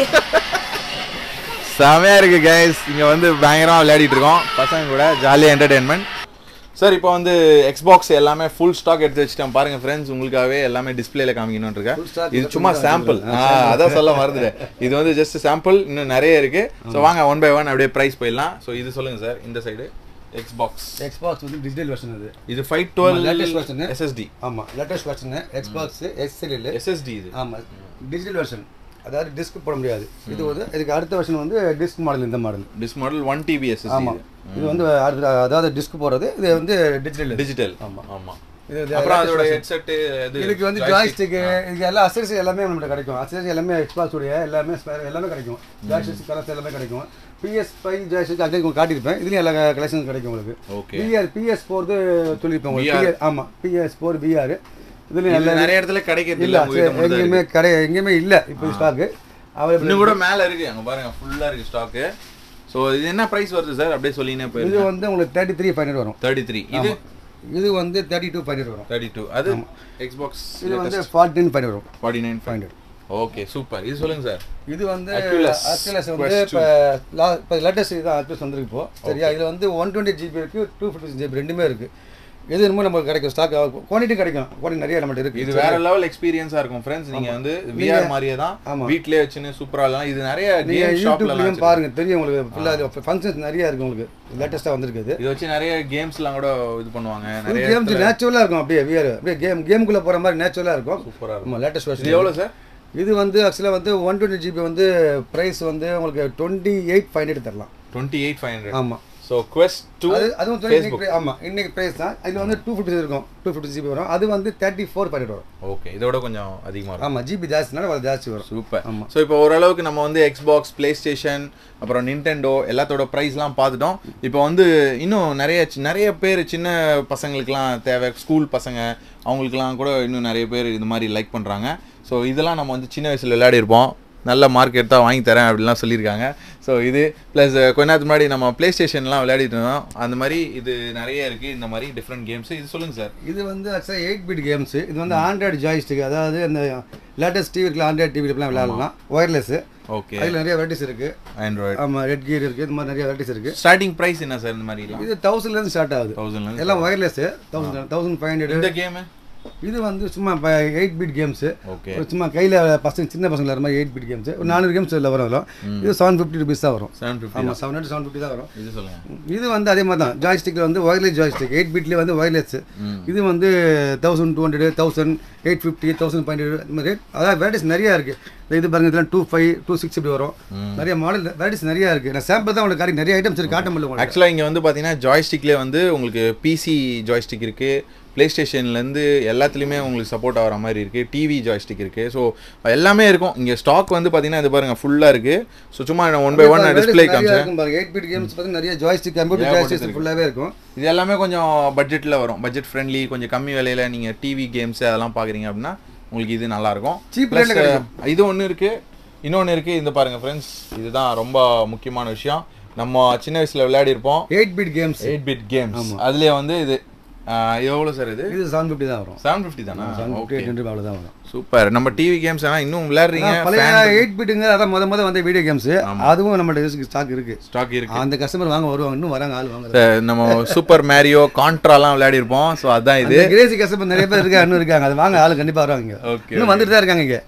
செமையா இருக்கு கைஸ் இங்க வந்து பயங்கரமா விளையாடிட்டு இருக்கோம் பசங்க கூட ஜாலியா என்டர்டைன்மெண்ட் சார் இப்போ வந்து எக்ஸ்பாக்ஸ் எல்லாமே ஃபுல் ஸ்டாக் எடுத்து வச்சுட்டேன் பாருங்க ஃப்ரெண்ட்ஸ் உங்களுக்காகவே எல்லாமே டிஸ்பிளேல காமிக்கணும்னு இருக்கேன் Full stock இது இல்ல, சும்மா full சாம்பிள் அதான் சொல்ல மறந்துட்டேன் இது வந்து ஜஸ்ட் சாம்பிள் இன்னும் நிறைய இருக்கு ஸோ வாங்க ஒன் பை ஒன் அப்படியே ப்ரைஸ் போயிடலாம் ஸோ இது சொல்லுங்க சார் இந்த சைடு எக்ஸ்பாக்ஸ் எக்ஸ்பாக்ஸ் வந்து டிஜிட்டல் வெர்ஷன் அது இது five twelve latest version. SSD ஆமாம் latest version Xbox XL SSD இது ஆமாம் டிஜிட்டல் வெர்ஷன் அதாவது டிஸ்க் போட முடியாது இது வந்து இதுக்கு அடுத்த வெர்ஷன் வந்து டிஸ்க் மாடல் இந்த model disc model one TB SSD ஆமாம் இது வந்து அடுத்த அதாவது டிஸ்க் போடுறது இது வந்து டிஜிட்டல் டிஜிட்டல் ஆமா. ஆமா இது அப்புறம் அதோட ஹெட்செட் இதுக்கு வந்து ஜாய்ஸ்டிக்கு இதுக்கு எல்லா அசரிஸ் எல்லாமே நம்மகிட்ட கிடைக்கும் அசரிஸ் எல்லாமே எக்ஸ்பாக்ஸ் உடைய எல்லாமே spare எல்லாமே கிடைக்கும் ஜாய்ஸ்டிக் கலர்ஸ் எல்லாமே கிடைக்கும் பிஎஸ் ஃபைவ் ஜாய்ஸ்டிக் அங்கே உங்களுக்கு காட்டியிருப்பேன் இதுலேயும் எல்லா கலெக்ஷன் கிடைக்கும் உங்களுக்கு ஓகே பிஆர் பிஎஸ் ஃபோர்து சொல்லியிருப்பேன் VR. உங்களுக்கு ஆமாம் பிஎஸ் ஃபோர் பிஆர் இதுலேயும் இது எல்லா நிறைய இடத்துல கிடைக்கிறது இல்லை இல்ல உங்ககிட்ட மட்டும் தான் எங்கேயுமே கடை எங்கேயுமே இல்லை இப்போ ஸ்டாக்கு இருக்கு. இன்னும் கூட மேல இருக்கு அங்க பாருங்க ஃபுல்லா இருக்கு ஸ்டாக் சோ இது என்ன பிரைஸ் வருது சார் அப்படியே சொல்லினே இது போயிருங்க வந்து உங்களுக்கு தேர்ட்டி த்ரீ ஃபைவ் ஹண்ட்ரட் வரும் தேர்ட்டி த்ரீ இது இது வந்து தேர்ட்டி டூ ஃபைவ் ஹண்ட்ரட் வரும் தேர்ட்டி டூ அது எக்ஸ்பாக்ஸ் இது வந்து ஃபார்ட்டின் ஃபைவ் வரும் forty nine five hundred okay super இது சொல்லுங்க சார் இது வந்து Aculus அக்யூலஸ் வந்து Quest இப்போ இப்போ லேட்டஸ்ட் இதுதான் அக்யூலஸ் வந்திருக்கு இப்போ சரியா இதில் வந்து ஒன் டுவெண்ட்டி ஜிபி இருக்குது டூ ஃபிஃப்டி ஜிபி ரெண்டுமே இருக்குது எது என்னமோ நமக்கு கிடைக்கும் ஸ்டாக் குவான்டிட்டி கிடைக்கும் குவான்டிட்டி நிறைய நம்மகிட்ட இருக்குது இது வேற லெவல் எக்ஸ்பீரியன்ஸா இருக்கும் ஃப்ரெண்ட்ஸ் நீங்க வந்து விஆர் மாதிரியே தான் ஆமா. வீட்லயே வச்சுன்னு சூப்பரா எல்லாம் இது நிறைய நீங்கள் கேம் ஷாப்ல யூடியூப்லேயும் பாருங்க தெரியும் உங்களுக்கு ஃபுல்லாக ஃபங்க்ஷன்ஸ் நிறைய இருக்குது உங்களுக்கு லேட்டஸ்ட்டாக வந்திருக்குது இது வச்சு நிறைய கேம்ஸ்லாம் கூட இது பண்ணுவாங்க நிறைய கேம்ஸ் நேச்சுரலாக இருக்கும் அப்படியே வியர் அப்படியே கேம் கேமுக்குள்ளே போகிற மாதிரி நேச்சுரலாக இருக்கும் சூப்பரா இருக்கும் ஆமாம் லேட்டஸ்ட் இது வெர்ஷன் எவ்வளவு சார் இது வந்து ஆக்சுவலாக வந்து ஒன் டுவெண்ட்டி ஜிபி வந்து ப்ரைஸ் வந்து உங்களுக்கு டுவெண்ட்டி எயிட் ஃபைவ் ஹண்ட்ரட் தரலாம் டுவெண்ட்டி எயிட் ஃபைவ் ஹண்ட்ரட் ஆமாம் ஸோ குவெஸ்ட் டூ அது அதுவும் சொல்லி இன்னைக்கு ஆமாம் இன்னைக்கு ப்ரைஸ் தான் இதில் வந்து டூ ஃபிஃப்டி இருக்கும் டூ ஃபிஃப்டி ஜிபி வரும் அது வந்து தேர்ட்டி ஃபோர் ஃபைவ் வரும் ஓகே இதோட கொஞ்சம் அதிகமா இருக்கும் ஆமாம் ஜிபி ஜாஸ்தினால அது ஜாஸ்தி வரும் சூப்பர் ஆமா. ஸோ இப்போ ஓரளவுக்கு நம்ம வந்து எக்ஸ்பாக்ஸ் ப்ளே ஸ்டேஷன் அப்புறம் நிண்டெண்டோ எல்லாத்தோட ப்ரைஸ்லாம் பார்த்துட்டோம் இப்போ வந்து இன்னும் நிறைய சி- நிறைய பேர் சின்ன பசங்களுக்குலாம் தேவை ஸ்கூல் பசங்க அவங்களுக்குலாம் கூட இன்னும் நிறைய பேர் இது மாதிரி லைக் பண்ணுறாங்க ஸோ இதெல்லாம் நம்ம வந்து சின்ன வயசில் விளையாடிருப்போம் நல்ல மார்க் எடுத்தால் வாங்கி தரேன் அப்படிலாம் சொல்லியிருக்காங்க ஸோ இது ப்ளஸ் கொஞ்ச நேரத்துக்கு முன்னாடி நம்ம ப்ளே ஸ்டேஷன்லாம் விளையாடிட்டு இருந்தோம் அந்த மாதிரி இது நிறைய இருக்குது இந்த மாதிரி டிஃப்ரெண்ட் கேம்ஸ் இது சொல்லுங்கள் சார் இது வந்து ஆக்சுவலாக எயிட் பிட் கேம்ஸ் இது வந்து ஆண்ட்ராய்டு ஜாய்ஸ்டிக் அதாவது இந்த லேட்டஸ்ட் டிவி இருக்குல்ல ஆண்ட்ராய்டு டிவிலாம் விளையாடலாம் ஒயர்லெஸ் ஓகே அதில் நிறைய வெரைட்டிஸ் இருக்குது ஆண்ட்ராய்டு ஆமாம் ரெட் கீர் இருக்குது இந்த மாதிரி நிறைய வெரைட்டிஸ் இருக்குது ஸ்டார்டிங் ப்ரைஸ் என்ன சார் இந்த மாதிரிலாம் இது தௌசண்ட்லேருந்து ஸ்டார்ட் ஆகுது தௌசண்ட்லேருந்து எல்லாம் wireless thousand thousand five hundred இந்த கேமு இது வந்து சும்மா எயிட் பிட் கேம்ஸு ஓகே சும்மா கையில் பசங்க சின்ன பசங்க வர மாதிரி எயிட் பிட் கேம்ஸ் ஒரு நானூறு கேம்ஸ் இதில் வரும் அதில் இது செவன் ஃபிஃப்டி ருபீஸ் தான் வரும் செவன் ஃபிஃப்டி ஆமாம் செவன் ஹண்ட்ரட் செவன் ஃபிஃப்டி தான் வரும் இது சொல்லுங்க இது வந்து அதே மாதிரி தான் ஜாய்ஸ்டிக்கில் வந்து ஒயர்லெஸ் ஜாய்ஸ்டிக் எயிட் பிட்லேயே வந்து ஒயர்லெஸ் இது வந்து thousand two hundred thousand eight fifty thousand five hundred இந்த மாதிரி அதாவது வெரைட்டிஸ் நிறையா இருக்குது இது பாருங்க இதெல்லாம் டூ ஃபைவ் டூ சிக்ஸ் இப்படி வரும் நிறைய மாடல் வெரைட்டிஸ் நிறையா இருக்குது நான் சாம்பிள் தான் உங்களுக்கு காட்டி நிறைய ஐட்டம்ஸ் இருக்குது காட்ட முடியல உங்களுக்கு ஆக்சுவலாக இங்கே வந்து பார்த்தீங்கன்னா ஜாய்ஸ்டிக்லேயே வந்து உங்களுக்கு பிசி ஜாய்ஸ்டிக் இருக்குது ப்ளே ஸ்டேஷன்லேருந்து எல்லாத்துலேயுமே உங்களுக்கு சப்போர்ட் ஆகிற மாதிரி இருக்குது டிவி ஜாய்ஸ்டிக் இருக்குது ஸோ எல்லாமே இருக்கும் இங்கே ஸ்டாக் வந்து பார்த்தீங்கன்னா இது பாருங்கள் ஃபுல்லாக இருக்குது ஸோ சும்மா ஒன் பை ஒன் டிஸ்பிளே காமிச்சேன் எயிட் பிட் கேம்ஸ் பார்த்தீங்கன்னா நிறைய ஜாய்ஸ்டிக் கம்ப்யூட்டர் ஜாய்ஸ்டிக் ஃபுல்லாகவே இருக்கும் இது எல்லாமே கொஞ்சம் பட்ஜெட்டில் வரும் பட்ஜெட் ஃப்ரெண்ட்லி கொஞ்சம் கம்மி விலையில் நீங்கள் டிவி கேம்ஸ் அதெல்லாம் பார்க்குறீங்க அப்படின்னா உங்களுக்கு இது நல்லாயிருக்கும் Cheap Plus, rate ல கிடைக்கும். இது ஒன்று இருக்குது இன்னொன்று இருக்குது இந்த பாருங்கள் ஃப்ரெண்ட்ஸ் இதுதான் ரொம்ப முக்கியமான விஷயம் நம்ம சின்ன வயசில் விளையாடிருப்போம் eight bit games eight bit games அதுலயே வந்து இது ஆஹ் எவ்வளோ சார் இது இது செவன் ஃபிஃப்டி தான் வரும் செவன் ஃபிஃப்டி தானா seven fifty okay eight hundred அவ்வளோ தான் வரும் சூப்பர் நம்ம டிவி கேம்ஸ் ஆனால் இன்னும் விளையாடுறீங்க ஆனா, பழைய எயிட் பிட்டுங்க அதான் முத முத வந்த வீடியோ கேம்ஸ் அதுவும் நம்மள்ட்ட ஸ்டாக் இருக்கு ஸ்டாக் இருக்கு அந்த கஸ்டமர் வாங்க வருவாங்க இன்னும் வராங்க ஆள் வாங்க சார், நம்ம சூப்பர் மேரியோ கான்ட்ராலாம் விளையாடி இருப்போம் ஸோ அதான் இது இந்த கிரேசி கஸ்டமர் நிறைய பேர் இருக்காங்க இன்னும் இருக்காங்க அது வாங்க ஆள் கண்டிப்பா வருவாங்க இங்க. ஓகே இன்னும் வந்துட்டு தான் இருக்காங்க இங்க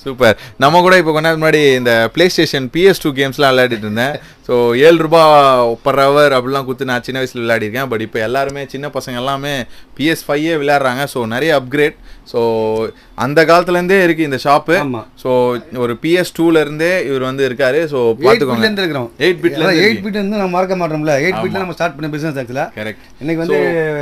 சூப்பர் நம்ம கூட இப்போ கொஞ்ச நேரம் முன்னாடி இந்த ப்ளே ஸ்டேஷன் பிஎஸ் டூ கேம்ஸ்லாம் விளையாடிட்டு இருந்தேன் ஸோ ஏழு ரூபா பர் ஹவர் அப்படிலாம் கொடுத்து நான் சின்ன வயசில் விளையாடிருக்கேன் பட் இப்போ எல்லாருமே சின்ன பசங்க எல்லாமே பிஎஸ் ஃபைவே விளையாடுறாங்க ஸோ நிறைய அப்கிரேட் ஸோ அந்த காலத்துலேருந்தே இருக்குது இந்த ஷாப்பு ஆமா. ஸோ ஒரு பிஎஸ் இருந்தே இவர் வந்து இருக்காரு ஸோ எயிட் பார்த்துக்கோங்க பிட்ல இருந்து இருக்கிறோம் எயிட் பிட்ல அதான் எயிட் பிட் வந்து நம்ம மறக்க மாட்டோம்ல எயிட் பிட்ல நம்ம ஸ்டார்ட் பண்ண பிசினஸ் ஆக்சுவலா கரெக்ட் இன்னைக்கு வந்து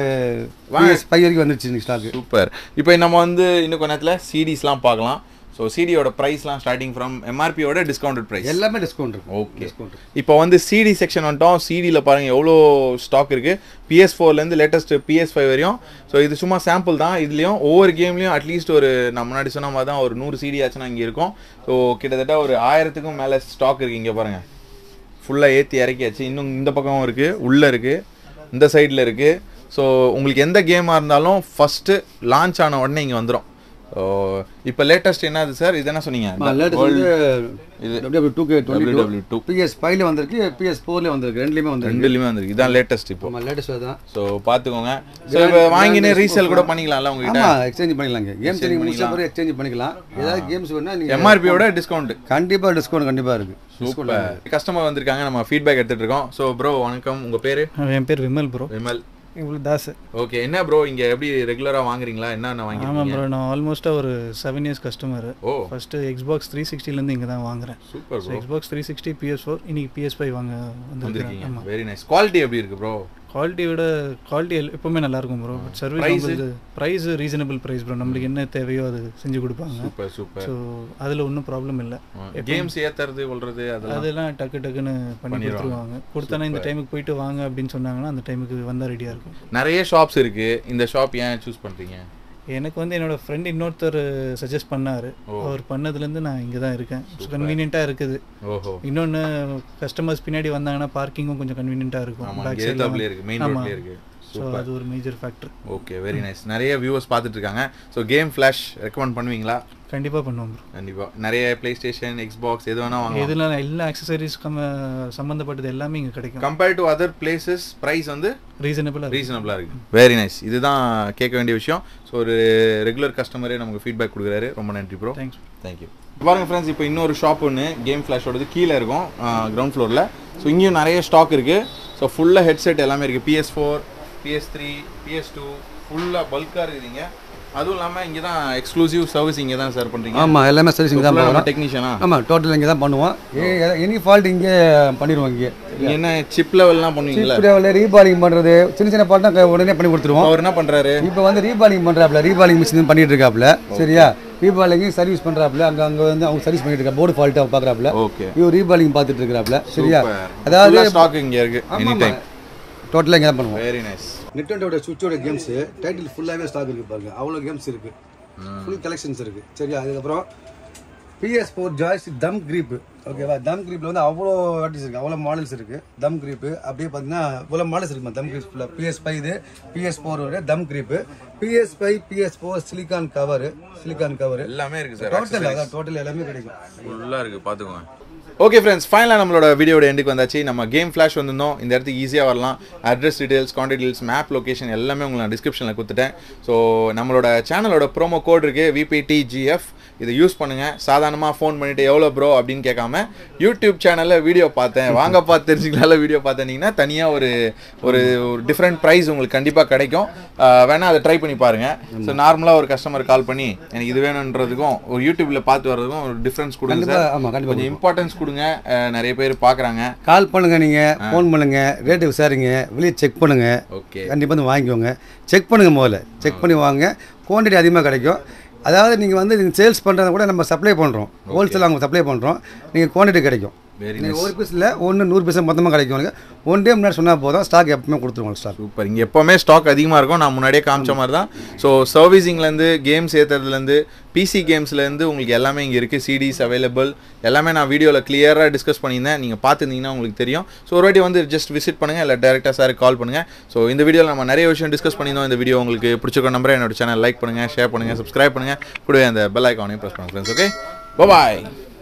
பிஎஸ் ஃபைவ் வரைக்கும் வந்துருச்சு இன்னைக்கு ஸ்டாக் சூப்பர் இப்போ நம்ம வந்து இன்னும் கொஞ்ச நேரத்தில் சிடிஸ்லாம் பார்க்கலாம் ஸோ சிடியோட ப்ரைஸ்லாம் ஸ்டார்டிங் ஃப்ரம் எம்ஆர்பியோட டிஸ்கவுண்டட் ப்ரைஸ் எல்லாமே டிஸ்கவுண்ட் இருக்கு ஓகே டிஸ்கவுண்ட் இப்போ வந்து சிடி செக்ஷன் வந்துட்டோம் சிடியில் பாருங்கள் எவ்வளோ ஸ்டாக் இருக்குது பிஎஸ் ஃபோர்லேருந்து லேட்டஸ்ட் பிஎஸ் ஃபைவ் வரையும் ஸோ இது சும்மா சாம்பிள் தான் இதுலேயும் ஒவ்வொரு கேம்லேயும் அட்லீஸ்ட் ஒரு நான் முன்னாடி சொன்ன மாதிரி தான் ஒரு நூறு சிடி ஆச்சுன்னா இங்கே இருக்கும் ஸோ கிட்டத்தட்ட ஒரு ஆயிரத்துக்கும் மேலே ஸ்டாக் இருக்குது இங்கே பாருங்கள் ஃபுல்லாக ஏற்றி இறக்கியாச்சு இன்னும் இந்த பக்கம் இருக்குது உள்ளே இருக்குது இந்த சைடில் இருக்குது ஸோ உங்களுக்கு எந்த கேமாக இருந்தாலும் ஃபஸ்ட்டு லான்ச் ஆன உடனே இங்கே வந்துடும் ஸோ இப்போ லேட்டஸ்ட் என்னது சார் இது என்ன சொன்னீங்க லேட்டஸ்ட் வந்து இது W two K twenty two WW2 PS ஃபைவ்ல வந்திருக்கு பிஎஸ் ஃபோர்ல வந்திருக்கு ரெண்டுலயுமே வந்திருக்கு ரெண்டுலையுமே வந்திருக்கு இதான் லேட்டஸ்ட் இப்போ ஆமா லேட்டஸ்ட் தான் ஸோ பார்த்துக்கோங்க ஸோ இப்போ வாங்கினே ரீசேல் கூட பண்ணிக்கலாம்ல உங்ககிட்ட ஆமா எக்ஸ்சேஞ்ச் பண்ணிக்கலாங்க கேம் சேஞ்ச் முடிச்ச பிறகு எக்ஸ்சேஞ்ச் பண்ணிக்கலாம் ஏதாவது கேம்ஸ் வேணா நீங்க எம்ஆர்பியோட டிஸ்கவுண்ட் கண்டிப்பா டிஸ்கவுண்ட் கண்டிப்பா இருக்கு சூப்பர் கஸ்டமர் வந்திருக்காங்க நம்ம ஃபீட்பேக் எடுத்துட்டு இருக்கோம் ஸோ ப்ரோ வணக்கம் உங்க பேரு என் பேர் விமல் ப்ரோ விமல் இவ்வளோ தாஸ் ஓகே என்ன ப்ரோ இங்க எப்படி ரெகுலரா வாங்குறீங்களா என்னென்ன ஆமாம் வாங்கிருக்கீங்க ப்ரோ நான் ஆல்மோஸ்ட்டாக ஒரு செவன் இயர்ஸ் கஸ்டமர் ஓ ஃபஸ்ட்டு எக்ஸ்பாக்ஸ் த்ரீ சிக்ஸ்டிலேருந்து இங்கே தான் வாங்குறேன் super so bro Xbox three sixty PS four இன்னைக்கு பிஎஸ் ஃபைவ் வாங்க வந்திருக்கேன் வந்திருக்கீங்க ஆமாம் வெரி நைஸ் குவாலிட்டி எப்படி இருக்கு ப்ரோ குவாலிட்டி விட குவாலிட்டி எப்பவுமே நல்லா இருக்கும் ப்ரோ பட் சர்வீஸ் Price? நம்மளுக்கு ப்ரைஸ் ரீசனபிள் ப்ரைஸ் ப்ரோ நம்மளுக்கு என்ன தேவையோ அது செஞ்சு கொடுப்பாங்க சூப்பர் சூப்பர் ஸோ அதில் ஒன்றும் ப்ராப்ளம் இல்லை கேம்ஸ் ஏத்துறது கொள்றது அதெல்லாம் அதெல்லாம் டக்கு டக்குன்னு பண்ணி பண்ணிடுவாங்க. கொடுத்துருவாங்க கொடுத்தானா இந்த டைமுக்கு போயிட்டு வாங்க அப்படின்னு சொன்னாங்கன்னா அந்த டைமுக்கு வந்தால் ரெடியாக இருக்கும் நிறைய ஷாப்ஸ் இருக்கு இந்த ஷாப் ஏன் சூஸ் பண்றீங்க எனக்கு வந்து என்னோட ஃப்ரெண்ட் இன்னொருத்தர் சஜஸ்ட் பண்ணாரு ஓ. அவர் பண்ணதுலேருந்து நான் இங்கே தான் இருக்கேன் கன்வீனியண்ட்டாக இருக்குது ஓஹோ இன்னொன்று கஸ்டமர்ஸ் பின்னாடி வந்தாங்கன்னா பார்க்கிங்கும் கொஞ்சம் கன்வீனியண்ட்டாக இருக்கும் ஆமா பேக் இங்க எதிர்த்தாப்புலயே இருக்கு மெயின் ஆமா. ரோட்லயே இருக்கு ஸோ அது ஒரு major factor okay very nice நிறைய வியூவர்ஸ் பார்த்துட்டு இருக்காங்க ஸோ கேம் ஃப்ளாஷ் ரெக்கமெண்ட் பண்ணுவீங்களா கண்டிப்பாக பண்ணுவோம் ப்ரோ கண்டிப்பா நிறைய ப்ளே ஸ்டேஷன் எக்ஸ்பாக்ஸ் எது வேணா வாங்கலாம் இதில் எல்லா அக்சசரிஸ் கம் சம்மந்தப்பட்டது எல்லாமே இங்கே கிடைக்கும் compared to other places price வந்து ரீசனபிளாக ரீசனபிளாக இருக்கு வெரி நைஸ் இதுதான் கேட்க வேண்டிய விஷயம் ஸோ ஒரு ரெகுலர் கஸ்டமரே நமக்கு ஃபீட்பேக் கொடுக்குறாரு ரொம்ப நன்றி ப்ரோ தேங்க்ஸ் தேங்க்யூ பாருங்க ஃப்ரெண்ட்ஸ் இப்போ இன்னொரு ஷாப் ஒன்று கேம் ஃப்ளாஷோடது கீழே இருக்கும் கிரவுண்ட் ஃப்ளோரில் ஸோ இங்கேயும் நிறைய ஸ்டாக் இருக்குது ஸோ ஃபுல்லாக ஹெட்செட் எல்லாமே இருக்குது PS four PS three PS two ஃபுல்லாக பல்காக இருக்குதுங்க அதுவும் இல்லாமல் இங்கே தான் எக்ஸ்க்ளூசிவ் சர்வீஸ் இங்கே தான் சார் பண்ணுறீங்க ஆமா எல்லாமே சர்வீசிங் தான் பண்ணுவோம் டெக்னீஷியனா ஆமா டோட்டல் இங்கே தான் பண்ணுவோம் எனி ஃபால்ட் இங்கே பண்ணிடுவோம் இங்கே இங்கே என்ன சிப் லெவல்லாம் பண்ணுவீங்களா இப்படி ரீபாலிங் பண்றது சின்ன சின்ன பாட்டம் உடனே பண்ணி கொடுத்துருவோம் அவர் என்ன பண்ணுறாரு இப்போ வந்து ரீபாலிங் பண்றாப்ல ரீபாலிங் மிஷின் பண்ணிட்டு இருக்காப்ல சரியா ரீபாலிங் சர்வீஸ் பண்றாப்ல அங்க அங்க வந்து அவங்க சர்வீஸ் பண்ணிட்டு இருக்கா போர்டு ஃபால்ட்டா பாக்குறாப்ல ஓகே இவர் ரீபாலிங் பார்த்துட்டு இருக்கிறாப்ல சரியா அதாவது அதாவது ஸ்டாக் இங்கே இருக்கு எனி டைம் டோட்டலாக இங்கே தான் பண்ணுவோம் வெரி நைஸ் நெட்டோட சுவிட்சோட கேம்ஸ் டைட்டில் ஃபுல்லாகவே ஸ்டாக் இருக்கு பாருங்க அவ்வளோ கேம்ஸ் இருக்கு ஃபுல் கலெக்ஷன்ஸ் இருக்கு சரியா அதுக்கப்புறம் பிஎஸ் ஃபோர் ஜாய்ஸ் தம் கிரீப் ஓகேவா தம் கிரீப்ல வந்து அவ்வளோ வாட்டிஸ் இருக்கு அவ்வளோ மாடல்ஸ் இருக்கு தம் கிரீப் அப்படியே பார்த்தீங்கன்னா இவ்வளோ மாடல்ஸ் இருக்குமா தம் கிரீப் ஃபுல்லாக பிஎஸ் ஃபைவ் இது PS four thumb grip PS five PS four silicone cover silicone cover எல்லாமே இருக்கு சார் டோட்டல் அதான் டோட்டல் எல்லாமே கிடைக்கும் ஃபுல்லாக இருக்குது பார்த்துக்கோங்க ஓகே ஃப்ரெண்ட்ஸ் ஃபைனலாக நம்மளோட வீடியோட எண்டுக்கு வந்தாச்சு நம்ம கேம் ஃப்ளாஷ் வந்திருந்தோம் இந்த இடத்துக்கு ஈஸியாக வரலாம் address details contact details map location எல்லாமே உங்களுக்கு நான் டிஸ்கிரிப்ஷனில் கொடுத்துட்டேன் ஸோ நம்மளோட சேனலோட ப்ரோமோ கோட் இருக்குது விபிடிஜிஎஃப் இதை யூஸ் பண்ணுங்கள் சாதாரணமாக ஃபோன் பண்ணிவிட்டு எவ்வளோ ப்ரோ அப்படின்னு கேட்காம யூடியூப் சேனலில் வீடியோ பார்த்தேன் வாங்க பார்த்து தெரிஞ்சுக்கலாம்ல வீடியோ பார்த்தீங்கன்னா தனியாக ஒரு ஒரு ஒரு டிஃப்ரெண்ட் ப்ரைஸ் உங்களுக்கு கண்டிப்பாக கிடைக்கும் ஆஹ் வேணா அதை ட்ரை பண்ணி பாருங்கள் ஸோ நார்மலாக ஒரு கஸ்டமர் கால் பண்ணி எனக்கு இது வேணுன்றதுக்கும் ஒரு யூடியூப்பில் பார்த்து வர்றதுக்கும் ஒரு டிஃப்ரென்ஸ் கொடுங்க கண்டிப்பா சார் ஆமா கண்டிப்பா கொஞ்சம் இம்பார்ட்டன்ஸ் கொடுங்க அஹ் நிறைய பேர் பார்க்குறாங்க கால் பண்ணுங்க நீங்க ஃபோன் பண்ணுங்க ரேட்டு விசாரிங்க வெளியே செக் பண்ணுங்க ஓகே கண்டிப்பாக வந்து வாங்கிக்கோங்க செக் பண்ணுங்க முதல்ல செக் பண்ணி வாங்க குவான்டிட்டி அதிகமாக கிடைக்கும் அதாவது நீங்கள் வந்து நீங்கள் சேல்ஸ் பண்ணுறத கூட நம்ம சப்ளை பண்ணுறோம் ஹோல்சேல் அவங்க சப்ளை பண்ணுறோம் நீங்கள் குவான்டிட்டி கிடைக்கும் வெரி நீங்கள் ஒரு பீஸில் ஒன்று நூறு பீஸ் மொத்தமாக கிடைக்கும் உங்களுக்கு ஒன் டே முன்னாடி சொன்னால் போதும் ஸ்டாக் எப்பவுமே கொடுத்துருவோம் ஸ்டாக் சூப்பர் இங்கே எப்போவுமே ஸ்டாக் அதிகமாக இருக்கும் நான் முன்னாடியே காமிச்ச மாதிரி தான் ஸோ சர்வீசிங்லேருந்து கேம்ஸ் ஏற்றுறதுலேருந்து பிசி கேம்ஸ்லேருந்து உங்களுக்கு எல்லாமே இங்கே இருக்குது சிடிஸ் அவைலபிள் எல்லாமே நான் வீடியோவில் கிளியராக டிஸ்கஸ் பண்ணியிருந்தேன் நீங்கள் பார்த்துருந்தீங்கன்னா உங்களுக்கு தெரியும் ஸோ ஒரு வாட்டி வந்து ஜஸ்ட் விசிட் பண்ணுங்கள் இல்லை டேரெக்டாக சார் கால் பண்ணுங்கள் ஸோ இந்த வீடியோவில் நம்ம நிறைய விஷயம் டிஸ்கஸ் பண்ணியிருந்தோம் இந்த வீடியோ உங்களுக்கு பிடிச்சிருக்க நம்பரை என்னோட சேனல் லைக் பண்ணுங்கள் ஷேர் பண்ணுங்கள் சப்ஸ்கிரைப் பண்ணுங்கள் கூடவே அந்த பெல் ஐக்கானையும் ப்ரெஸ் பண்ணுங்கள் ஃப்ரெண்ட்ஸ் ஓகே பாய்